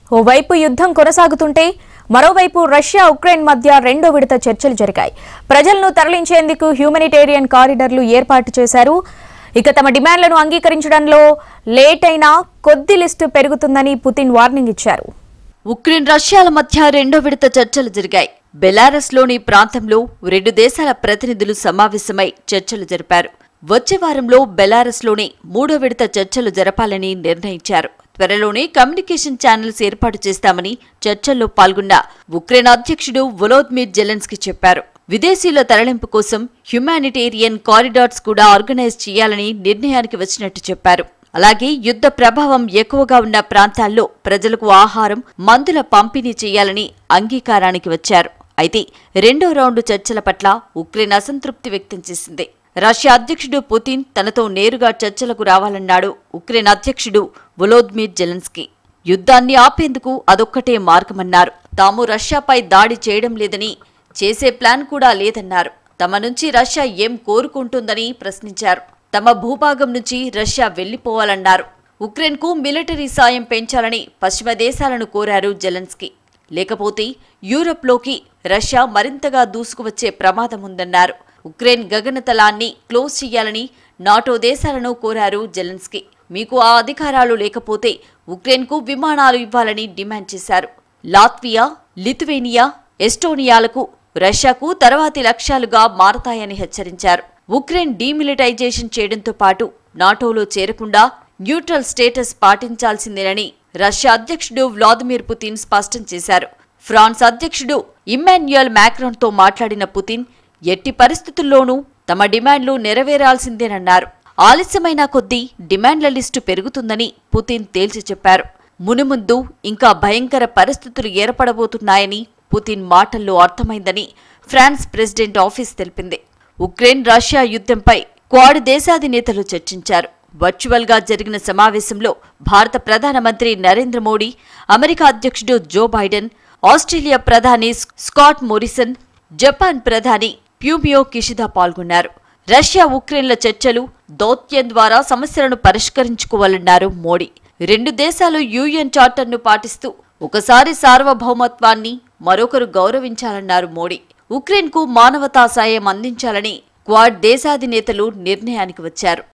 ఓవైపు యుద్ధం కొనసాగుతుంటే మరోవైపు రష్యా ఉక్రెయిన్ మధ్య రెండో విడత చర్చలు జరిగాయి ప్రజలను తరలించేందుకు హ్యూమనిటేరియన్ కారిడర్లు ఏర్పాటు చేశారు ఇక తమ డిమాండ్లను అంగీకరించడంలో లేట్ అయినా కొద్ది లిస్టు పెరుగుతుందని పుతిన్ వార్నింగ్ ఇచ్చారు ఉక్రెయిన్ రష్యాల మధ్య రెండో విడత చర్చలు జరిగాయి బెలారస్లోని ప్రాంతంలో రెండు దేశాల ప్రతినిధులు సమావేశమై చర్చలు జరిపారు వచ్చే వారంలో బెలారస్లోని మూడో విడత చర్చలు జరపాలని నిర్ణయించారు త్వరలోనే కమ్యూనికేషన్ ఛానల్స్ ఏర్పాటు చేస్తామని చర్చల్లో పాల్గొన్న ఉక్రెయిన్ అధ్యక్షుడు వొలోద్మిర్ జెలెన్స్కీ చెప్పారు విదేశీయుల తరలింపు కోసం హ్యుమానిటేరియన్ కారిడార్స్ కూడా ఆర్గనైజ్ చేయాలని నిర్ణయానికి వచ్చినట్టు చెప్పారు అలాగే యుద్ధ ప్రభావం ఎక్కువగా ఉన్న ప్రాంతాల్లో ప్రజలకు ఆహారం మందుల పంపిణీ చేయాలని అంగీకారానికి వచ్చారు అయితే రెండో రౌండు చర్చల పట్ల ఉక్రెయిన్ అసంతృప్తి వ్యక్తం చేసింది రష్యా అధ్యక్షుడు పుతిన్ తనతో నేరుగా చర్చలకు రావాలన్నాడు ఉక్రెయిన్ అధ్యక్షుడు వొలోద్మిర్ జెలెన్స్కీ యుద్ధాన్ని ఆపేందుకు అదొక్కటే మార్గమన్నారు తాము రష్యాపై దాడి చేయడం లేదని చేసే ప్లాన్ కూడా లేదన్నారు తమ నుంచి రష్యా ఏం కోరుకుంటుందని ప్రశ్నించారు తమ భూభాగం నుంచి రష్యా వెళ్లిపోవాలన్నారు ఉక్రెయిన్కు మిలిటరీ సాయం పెంచాలని పశ్చిమ దేశాలను కోరారు జెలెన్స్కీ లేకపోతే యూరప్లోకి రష్యా మరింతగా దూసుకువచ్చే ప్రమాదం ఉందన్నారు ఉక్రెయిన్ గగనతలాన్ని క్లోజ్ చేయాలని నాటో దేశాలను కోరారు జెలెన్స్కీ మీకు ఆ అధికారాలు లేకపోతే ఉక్రెయిన్కు విమానాలు ఇవ్వాలని డిమాండ్ చేశారు లాత్వియా లిథువేనియా ఎస్టోనియాలకు రష్యాకు తర్వాతి లక్ష్యాలుగా మారతాయని హెచ్చరించారు ఉక్రెయిన్ డీమిలిటైజేషన్ చేయడంతో పాటు నాటోలో చేరకుండా న్యూట్రల్ స్టేటస్ పాటించాల్సిందేనని రష్యా అధ్యక్షుడు వ్లాదిమిర్ పుతిన్ స్పష్టం చేశారు ఫ్రాన్స్ అధ్యక్షుడు ఇమ్మాన్యుయల్ మ్యాక్రాన్తో మాట్లాడిన పుతిన్ ఎట్టి పరిస్థితుల్లోనూ తమ డిమాండ్లు నెరవేరాల్సిందేనన్నారు ఆలస్యమైన కొద్దీ డిమాండ్ల లిస్టు పెరుగుతుందని పుతిన్ తేల్చి చెప్పారు మునుముందు ఇంకా భయంకర పరిస్థితులు ఏర్పడబోతున్నాయని పుతిన్ మాటల్లో అర్థమైందని ఫ్రాన్స్ ప్రెసిడెంట్ ఆఫీస్ తెలిపింది ఉక్రెయిన్ రష్యా యుద్ధంపై క్వాడ్ దేశాధినేతలు చర్చించారు వర్చువల్ గా జరిగిన సమావేశంలో భారత ప్రధానమంత్రి నరేంద్ర మోడీ అమెరికా అధ్యక్షుడు జో బైడెన్ ఆస్ట్రేలియా ప్రధాని స్కాట్ మోరిసన్ జపాన్ ప్రధాని ప్యూమియో కిషిదా పాల్గొన్నారు రష్యా ఉక్రెయిన్ల చర్చలు దౌత్యం ద్వారా సమస్యలను పరిష్కరించుకోవాలన్నారు మోడీ రెండు దేశాలు యూఎన్ చార్టర్ను పాటిస్తూ ఒకసారి సార్వభౌమత్వాన్ని మరొకరు గౌరవించాలన్నారు మోడీ ఉక్రెయిన్కు మానవతా సాయం అందించాలని క్వాడ్ దేశాధినేతలు నిర్ణయానికి వచ్చారు